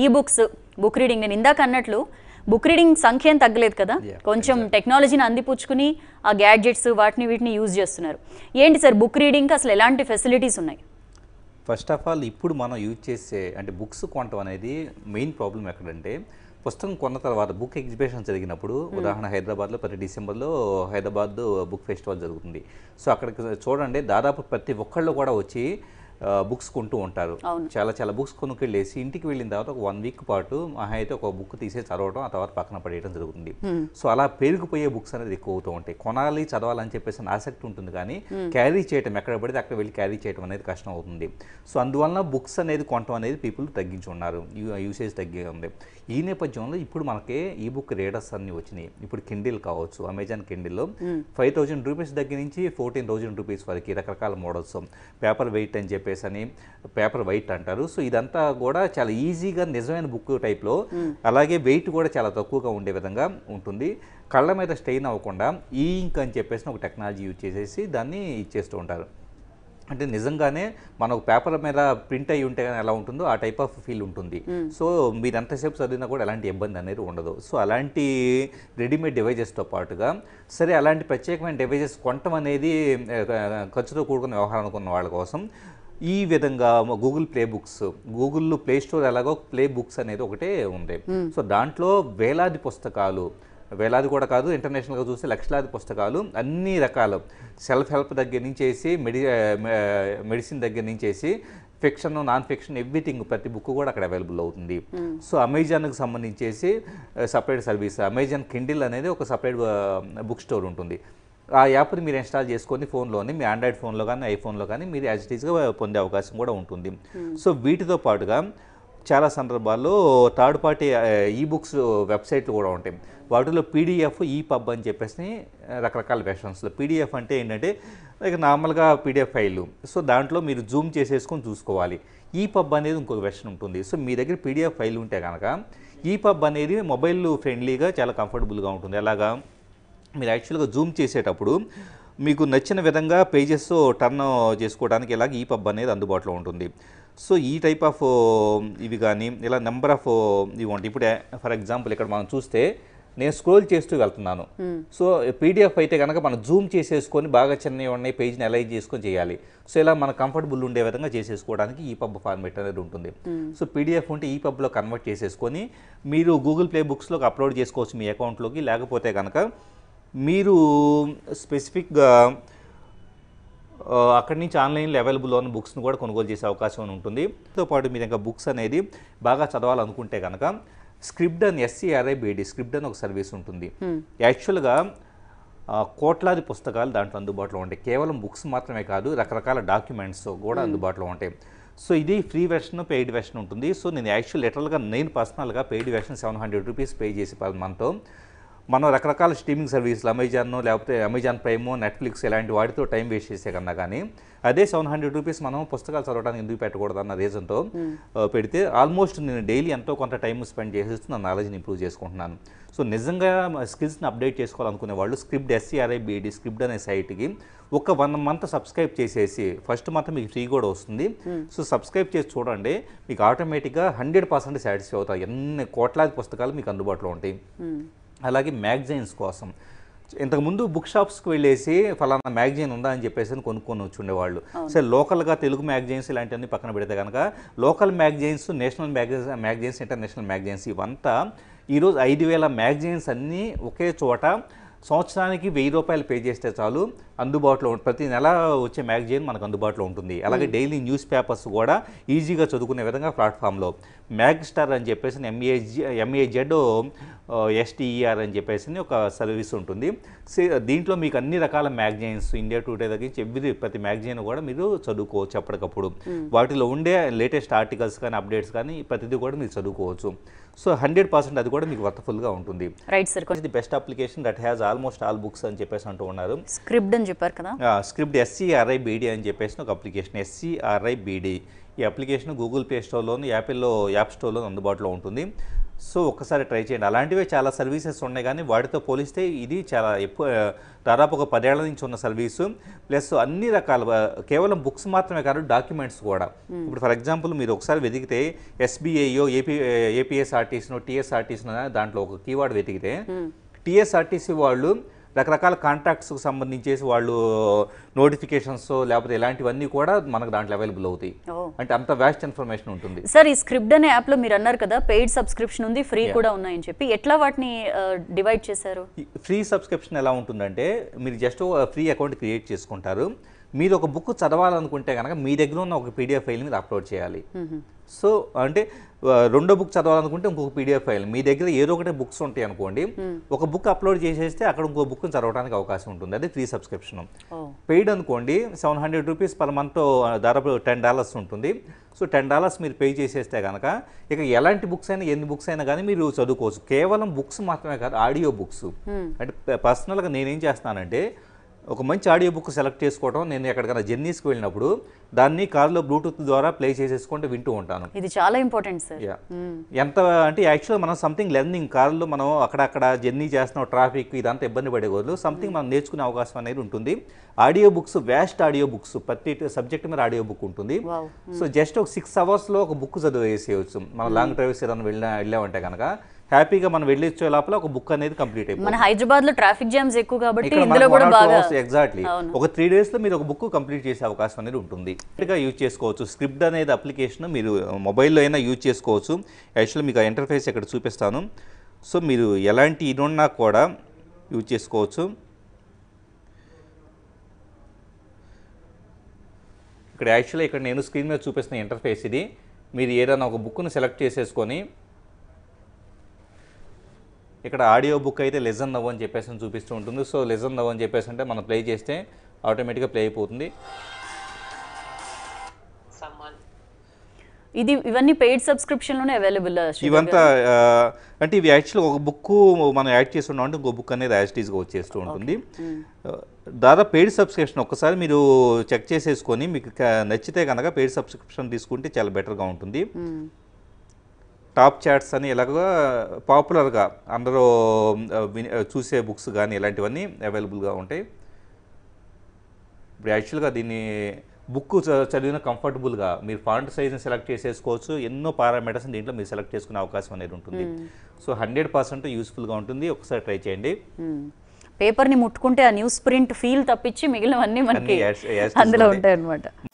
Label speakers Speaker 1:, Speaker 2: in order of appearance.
Speaker 1: ఈ books book reading నేను ఇందాక అన్నట్లు బుక్ రీడింగ్ సంఖ్య ఏం తగ్గలేదు కదా
Speaker 2: Yeah,
Speaker 1: కొంచెం టెక్నాలజీని అందిపుచ్చుకుని ఆ గ్యాడ్జెట్స్ వాటిని వీటిని యూజ్ చేస్తున్నారు ఏంటి సార్ బుక్ రీడింగ్కి అసలు ఎలాంటి ఫెసిలిటీస్ ఉన్నాయి
Speaker 2: ఫస్ట్ ఆఫ్ ఆల్ ఇప్పుడు మనం యూజ్ చేసే అంటే బుక్స్ కొనటం అనేది మెయిన్ ప్రాబ్లం ఎక్కడంటే పుస్తకం కొన్న తర్వాత బుక్ ఎగ్జిబిషన్ జరిగినప్పుడు ఉదాహరణ హైదరాబాద్లో ప్రతి డిసెంబర్లో హైదరాబాద్ బుక్ ఫెస్టివల్ జరుగుతుంది సో అక్కడికి చూడండి దాదాపు ప్రతి ఒక్కళ్ళు కూడా వచ్చి బుక్స్ కొంటూ ఉంటారు
Speaker 1: అవును.
Speaker 2: చాలా చాలా బుక్స్ కొనుక్కెళ్ళేసి ఇంటికి వెళ్ళిన తర్వాత ఒక వన్ వీక్ పాటు మహా అయితే ఒక బుక్ తీసేసి చదవడం ఆ తర్వాత పక్కన పడేయడం జరుగుతుంది సో అలా పెరిగిపోయే బుక్స్ అనేది ఎక్కువ అవుతూ ఉంటాయి కొనాలి చదవాలని చెప్పేసి అని ఆసక్తి ఉంటుంది కానీ క్యారీ చేయటం ఎక్కడ పడితే అక్కడ వెళ్ళి క్యారీ చేయడం అనేది కష్టం అవుతుంది సో అందువలన బుక్స్ అనేది కొనటం అనేది పీపుల్ తగ్గించున్నారు యూసేజ్ తగ్గి ఉంది ఈ నేపథ్యంలో ఇప్పుడు మనకి ఈ బుక్ రీడర్స్ అన్ని వచ్చినాయి ఇప్పుడు కిండిల్ కావచ్చు అమెజాన్ కిండిల్లో ఫైవ్ థౌజండ్ రూపీస్ దగ్గర నుంచి ఫోర్టీన్ థౌజండ్ రూపీస్ వరకు రకరకాల మోడల్స్ పేపర్ వెయిట్ అని చెప్పేసి అని పేపర్ వెయిట్ అంటారు సో ఇదంతా కూడా చాలా ఈజీగా నిజమైన బుక్ టైప్లో అలాగే వెయిట్ కూడా చాలా తక్కువగా ఉండే విధంగా ఉంటుంది కళ్ళ మీద స్టెయిన్ అవ్వకుండా ఈ ఇంక్ అని చెప్పేసి ఒక టెక్నాలజీ యూజ్ చేసేసి దాన్ని ఇచ్చేస్తూ ఉంటారు అంటే నిజంగానే మనకు పేపర్ మీద ప్రింట్ అయ్యి ఉంటే కానీ ఎలా ఉంటుందో ఆ టైప్ ఆఫ్ ఫీల్ ఉంటుంది సో మీరు ఎంతసేపు చదివినా కూడా ఎలాంటి ఇబ్బంది అనేది ఉండదు సో అలాంటి రెడీమేడ్ డివైజెస్తో పాటుగా సరే అలాంటి ప్రత్యేకమైన డివైజెస్ కొనటం అనేది ఆ, ఖర్చుతో కూడుకున్న వ్యవహారం అనుకున్న వాళ్ళ కోసం ఈ విధంగా Google Play Books Google Play Store ఎలాగో ప్లే బుక్స్ అనేది ఒకటే ఉంది సో దాంట్లో వేలాది పుస్తకాలు వేలాది కూడా కాదు ఇంటర్నేషనల్గా చూస్తే లక్షలాది పుస్తకాలు అన్ని రకాల సెల్ఫ్ హెల్ప్ దగ్గర నుంచి వేసి మెడి మెడిసిన్ దగ్గర నుంచి వేసి ఫిక్షన్ నాన్ ఫిక్షన్ ఎవ్రీథింగ్ ప్రతి బుక్ కూడా అక్కడ అవైలబుల్ అవుతుంది సో అమెజాన్కి సంబంధించేసి సపరేట్ సర్వీస్ అమెజాన్ కిండిల్ అనేది ఒక సపరేట్ బుక్ స్టోర్ ఉంటుంది ఆ యాప్ని మీరు ఇన్స్టాల్ చేసుకొని ఫోన్లోని మీ ఆండ్రాయిడ్ ఫోన్లో కానీ ఐఫోన్లో కానీ మీరు యాజ్ ఇట్ ఈస్గా పొందే అవకాశం కూడా ఉంటుంది సో వీటితో పాటుగా చాలా సందర్భాల్లో థర్డ్ పార్టీ ఈ బుక్స్ వెబ్సైట్లు కూడా ఉంటాయి వాటిలో పీడిఎఫ్ ఈ పబ్ అని చెప్పేసి ఆ, రకరకాల వెర్షన్స్లో పీడిఎఫ్ అంటే ఏంటంటే లైక్ నార్మల్గా పీడిఎఫ్ ఫైల్ సో దాంట్లో మీరు జూమ్ చేసేసుకొని చూసుకోవాలి ఈ పబ్ అనేది ఇంకొక వెర్షన్ ఉంటుంది సో మీ దగ్గర పీడిఎఫ్ ఫైల్ ఉంటే కనుక ఈ పబ్ అనేది మొబైల్ ఫ్రెండ్లీగా చాలా కంఫర్టబుల్గా ఉంటుంది ఎలాగా మీరు యాక్చువల్గా జూమ్ చేసేటప్పుడు మీకు నచ్చిన విధంగా పేజెస్ టర్న్ చేసుకోవడానికి ఇలాగ ఈ పబ్ అనేది అందుబాటులో ఉంటుంది సో ఈ టైప్ ఆఫ్ ఇవి కానీ ఇలా నెంబర్ ఆఫ్ ఇవి ఉంటాయి ఇప్పుడు ఫర్ ఎగ్జాంపుల్ ఇక్కడ మనం చూస్తే నేను స్క్రోల్ చేస్తూ వెళ్తున్నాను సో పీడిఎఫ్ అయితే కనుక మనం జూమ్ చేసేసుకొని బాగా చిన్నవి ఉన్నాయి పేజ్ని అలైజ్ చేసుకొని చేయాలి సో ఇలా మన కంఫర్టబుల్ ఉండే విధంగా చేసేసుకోవడానికి ఈ పబ్ ఫార్మేట్ అనేది ఉంటుంది సో పీడిఎఫ్ ఉంటే ఈ పబ్లో కన్వర్ట్ చేసేసుకొని మీరు గూగుల్ ప్లే బుక్స్లోకి అప్లోడ్ చేసుకోవచ్చు మీ అకౌంట్లోకి లేకపోతే కనుక మీరు స్పెసిఫిక్గా ఆ, అక్కడి నుంచి ఆన్లైన్లో అవైలబుల్ ఉన్న బుక్స్ని కూడా కొనుగోలు చేసే అవకాశం ఉంటుంది తో పాటు మీరు ఇంకా బుక్స్ అనేది బాగా చదవాలనుకుంటే కనుక స్క్రిప్ట్ అని ఎస్సీఆర్ఐ బీడీ స్క్రిప్ట్ అని ఒక సర్వీస్ ఉంటుంది యాక్చువల్గా ఆ, కోట్లాది పుస్తకాలు దాంట్లో అందుబాటులో ఉంటాయి కేవలం బుక్స్ మాత్రమే కాదు రకరకాల డాక్యుమెంట్స్ కూడా అందుబాటులో ఉంటాయి సో ఇది ఫ్రీ వెర్షన్ పెయిడ్ వెర్షన్ ఉంటుంది సో నేను యాక్చువల్ లిటరల్గా నేను పర్సనల్గా paid version seven hundred rupees pay చేసి పర్ మంత్ మనం రకరకాల స్ట్రీమింగ్ సర్వీసులు అమెజాన్ లేకపోతే అమెజాన్ ప్రైమ్ నెట్ఫ్లిక్స్ ఇలాంటి వాటితో టైం వేస్ట్ చేసే కన్నా కానీ అదే సెవెన్ హండ్రెడ్ రూపీస్ మనం పుస్తకాలు చదవడానికి ఎందుకు పెట్టకూడదు అన్న రీజన్తో పెడితే ఆల్మోస్ట్ నేను డైలీ ఎంతో కొంత టైం స్పెండ్ చేసేస్తూ నా నాలెడ్జ్ని ఇంప్రూవ్ చేసుకుంటున్నాను సో నిజంగా స్కిల్స్ని అప్డేట్ చేసుకోవాలనుకునే వాళ్ళు స్క్రిప్ట్ ఎస్సీఆర్ఐ బీడీ స్క్రిప్ట్ అనే సైట్కి ఒక వన్ మంత్ సబ్స్క్రైబ్ చేసేసి ఫస్ట్ మంత్ మీకు ఫ్రీ కూడా వస్తుంది సో సబ్స్క్రైబ్ చేసి చూడండి మీకు ఆటోమేటిక్గా హండ్రెడ్ పర్సెంట్ సాటిస్ఫై అవుతాయి ఎన్ని కోట్లాది పుస్తకాలు మీకు అందుబాటులో ఉంటాయి అలాగే మ్యాగజైన్స్ కోసం ఇంతకుముందు బుక్ షాప్స్కి వెళ్ళేసి ఫలానా మ్యాగజైన్ ఉందా అని చెప్పేసి అని కొనుక్కొని వచ్చి ఉండేవాళ్ళు సరే లోకల్గా తెలుగు మ్యాగజైన్స్ ఇలాంటివన్నీ పక్కన పెడితే కనుక local magazines national magazines magazines international magazines ఇవంతా ఈరోజు ఐదు వేల మ్యాగజైన్స్ అన్నీ ఒకే చోట సంవత్సరానికి వెయ్యి రూపాయలు పే చేస్తే చాలు అందుబాటులో ఉం- ప్రతి నెల వచ్చే మ్యాగజైన్ మనకు అందుబాటులో ఉంటుంది అలాగే డైలీ న్యూస్ పేపర్స్ కూడా ఈజీగా చదువుకునే విధంగా ప్లాట్ఫామ్లో మ్యాగ్ స్టార్ అని చెప్పేసి ఎంఏజి ఎంఏజెడ్ ఎస్టీఈఆర్ అని చెప్పేసి ఒక సర్వీస్ ఉంటుంది సే- దీంట్లో మీకు అన్ని రకాల మ్యాగజైన్స్ ఇండియా టుడే దగ్గర నుంచి ఎవ్రీ ప్రతి మ్యాగజైన్ కూడా మీరు చదువుకోవచ్చు ఎప్పటికప్పుడు వాటిలో ఉండే లేటెస్ట్ ఆర్టికల్స్ కానీ అప్డేట్స్ కానీ ప్రతిదీ కూడా మీరు చదువుకోవచ్చు సో హండ్రెడ్ పర్సెంట్ అది కూడా మీకు వర్తఫుల్గా ఉంటుంది
Speaker 1: right sir
Speaker 2: the best application that has almost all books అని చెప్పేసి అంటూ ఉన్నారు
Speaker 1: స్క్రిప్ట్ అని చెప్పారు కదా
Speaker 2: స్క్రిప్ట్ ఎస్సీఆర్ఐ బీడీ అని చెప్పేసి ఒక అప్లికేషన్ ఎస్సీఆర్ఐ బీడీ ఈ అప్లికేషన్ గూగుల్ ప్లే స్టోర్లోను యాపిల్లో యాప్ స్టోర్లో అందుబాటులో ఉంటుంది సో ఒక్కసారి ట్రై చేయండి అలాంటివే చాలా సర్వీసెస్ ఉన్నాయి కానీ వాటితో పోలిస్తే ఇది చాలా ఎక్కువ దాదాపు ఒక పదేళ్ల నుంచి ఉన్న సర్వీసు ప్లస్ అన్ని రకాల ఆ, కేవలం బుక్స్ మాత్రమే కాదు డాక్యుమెంట్స్ కూడా ఇప్పుడు ఫర్ ఎగ్జాంపుల్ మీరు ఒకసారి వెతికితే ఎస్బీఐయో ఏపీ ఏపీఎస్ఆర్టీసీనో టీఎస్ఆర్టీసీనో దాంట్లో ఒక కీవర్డ్ వెతికితే టీఎస్ఆర్టీసీ వాళ్ళు రకరకాల కాంట్రాక్ట్స్కి సంబంధించేసి వాళ్ళు నోటిఫికేషన్స్ లేకపోతే ఇలాంటివన్నీ కూడా మనకు దాంట్లో అవైలబుల్ అవుతాయి
Speaker 1: ఓ
Speaker 2: అంటే అంత వ్యాస్ట్ ఇన్ఫర్మేషన్ ఉంటుంది
Speaker 1: సార్ ఈ స్క్రిప్ట్ అనే యాప్ లో మీరు అన్నారు కదా పెయిడ్ సబ్స్క్రిప్షన్ ఉంది ఫ్రీ కూడా ఉన్నాయని చెప్పి ఎట్లా వాటిని డివైడ్ చేశారు
Speaker 2: ఫ్రీ సబ్స్క్రిప్షన్ ఎలా ఉంటుందంటే మీరు జస్ట్ ఫ్రీ అకౌంట్ క్రియేట్ చేసుకుంటారు మీరు ఒక బుక్ చదవాలనుకుంటే కనుక మీ దగ్గర ఉన్న ఒక పీడిఎఫ్ ఫైల్ మీద అప్లోడ్ చేయాలి సో అంటే ఆ, రెండో బుక్ చదవాలనుకుంటే ఇంకొక పీడిఎఫ్ ఫైల్ మీ దగ్గర ఏదో ఒకటి బుక్స్ ఉంటాయి అనుకోండి ఒక బుక్ అప్లోడ్ చేసేస్తే అక్కడ ఇంకో బుక్ చదవడానికి అవకాశం ఉంటుంది అది ఫ్రీ సబ్స్క్రిప్షన్
Speaker 1: ఓ
Speaker 2: పెయిడ్ అనుకోండి seven hundred rupees per month దాదాపు టెన్ డాలర్స్ ఉంటుంది సో టెన్ డాలర్స్ మీరు పే చేసేస్తే కనుక ఇక ఎలాంటి బుక్స్ అయినా ఎన్ని బుక్స్ అయినా కానీ మీరు చదువుకోవచ్చు కేవలం బుక్స్ మాత్రమే కాదు ఆడియో బుక్స్ అంటే పర్సనల్గా నేనేం చేస్తానంటే ఒక మంచి ఆడియో బుక్ సెలెక్ట్ చేసుకోవడం నేను ఎక్కడికైనా జర్నీస్కి వెళ్ళినప్పుడు దాన్ని కార్లో బ్లూటూత్ ద్వారా ప్లే చేసేసుకుంటూ వింటూ ఉంటాను
Speaker 1: ఇది చాలా ఇంపార్టెంట్ సార్
Speaker 2: యా ఎంత అంటే యాక్చువల్గా మనం సంథింగ్ లెర్నింగ్ కార్లో మనం అక్కడక్కడ జర్నీ చేస్తున్నాం ట్రాఫిక్ ఇదంతా ఇబ్బంది పడే బదులు సంథింగ్ మనం నేర్చుకునే అవకాశం అనేది ఉంటుంది audio books vast audio books ప్రతి సబ్జెక్ట్ మీద ఆడియో బుక్ ఉంటుంది
Speaker 1: వావ్
Speaker 2: సో జస్ట్ ఒక సిక్స్ అవర్స్లో ఒక బుక్ చదివేసేయచ్చు మనం లాంగ్ డ్రైవ్స్ ఏదైనా వెళ్ళినా వెళ్ళామంటే కనుక హ్యాపీగా మనం వెళ్ళొచ్చే లోపల ఒక బుక్ అనేది కంప్లీట్ అయిపోతుంది
Speaker 1: మన హైదరాబాద్ లో ట్రాఫిక్ జామ్స్ ఎక్కువ కాబట్టి
Speaker 2: ఇక్కడ
Speaker 1: ఇందులో కూడా బాగా
Speaker 2: ఎగ్జాక్ట్లీ
Speaker 1: అవును.
Speaker 2: ఒక త్రీ డేస్లో మీరు ఒక బుక్ కంప్లీట్ చేసే అవకాశం అనేది ఉంటుంది గా యూజ్ చేసుకోవచ్చు స్క్రిప్ట్ అనేది అప్లికేషన్ మీరు మొబైల్లో అయినా యూజ్ చేసుకోవచ్చు యాక్చువల్లీ మీకు ఆ ఇంటర్ఫేస్ ఇక్కడ చూపిస్తాను సో మీరు ఎలాంటి ఇది ఉన్నా కూడా యూజ్ చేసుకోవచ్చు ఇక్కడ యాక్చువల్లీ ఇక్కడ నేను స్క్రీన్ మీద చూపిస్తున్న ఇంటర్ఫేస్ ఇది మీరు ఏదైనా ఒక బుక్ను సెలెక్ట్ చేసేసుకొని ఇక్కడ ఆడియో బుక్ అయితే లెజన్ నవ్ అని చెప్పేసి అని చూపిస్తూ ఉంటుంది సో లెజన్ నవ్ అని చెప్పేసి అంటే మనం ప్లే చేస్తే ఆటోమేటిక్గా ప్లే అయిపోతుంది
Speaker 3: someone
Speaker 1: ఇది ఇవన్నీ పెయిడ్ సబ్స్క్రిప్షన్ లోనే అవైలబుల్
Speaker 2: ఇవంతా ఆ, అంటే ఇవి యాక్చువల్గా ఒక బుక్ మనం యాడ్ చేసి ఉన్నాం అంటే ఇంకో బుక్ అనేది యాజ్ టీజ్గా వచ్చేస్తూ ఉంటుంది ఆ, దాదాపు పెయిడ్ సబ్స్క్రిప్షన్ ఒక్కసారి మీరు చెక్ చేసేసుకొని మీకు క- నచ్చితే కనుక పెయిడ్ సబ్స్క్రిప్షన్ తీసుకుంటే చాలా బెటర్గా ఉంటుంది టాప్ చాట్స్ అని ఇలాగా పాపులర్గా అందరూ ఆ, విని- ఆ, చూసే బుక్స్ కానీ ఇలాంటివన్నీ అవైలబుల్గా ఉంటాయి ఇప్పుడు యాక్చువల్గా దీన్ని బుక్ చదివిన కంఫర్టబుల్గా మీరు ఫాంట్ సైజ్ని సెలెక్ట్ చేసేసుకోవచ్చు ఎన్నో పారామీటర్స్ దీంట్లో మీరు సెలెక్ట్ చేసుకునే అవకాశం అనేది ఉంటుంది సో హండ్రెడ్ పర్సెంట్ యూస్ఫుల్గా ఉంటుంది ఒకసారి ట్రై చేయండి
Speaker 1: పేపర్ ని ముట్టుకుంటే ఆ న్యూస్ ప్రింట్ ఫీల్ తప్పించి మిగిలినవన్నీ మనకి
Speaker 2: అన్ని యాడ్స్- యాడ్స్
Speaker 1: అందులో
Speaker 2: ఉంటాయి.
Speaker 1: ఉంటాయి అనమాట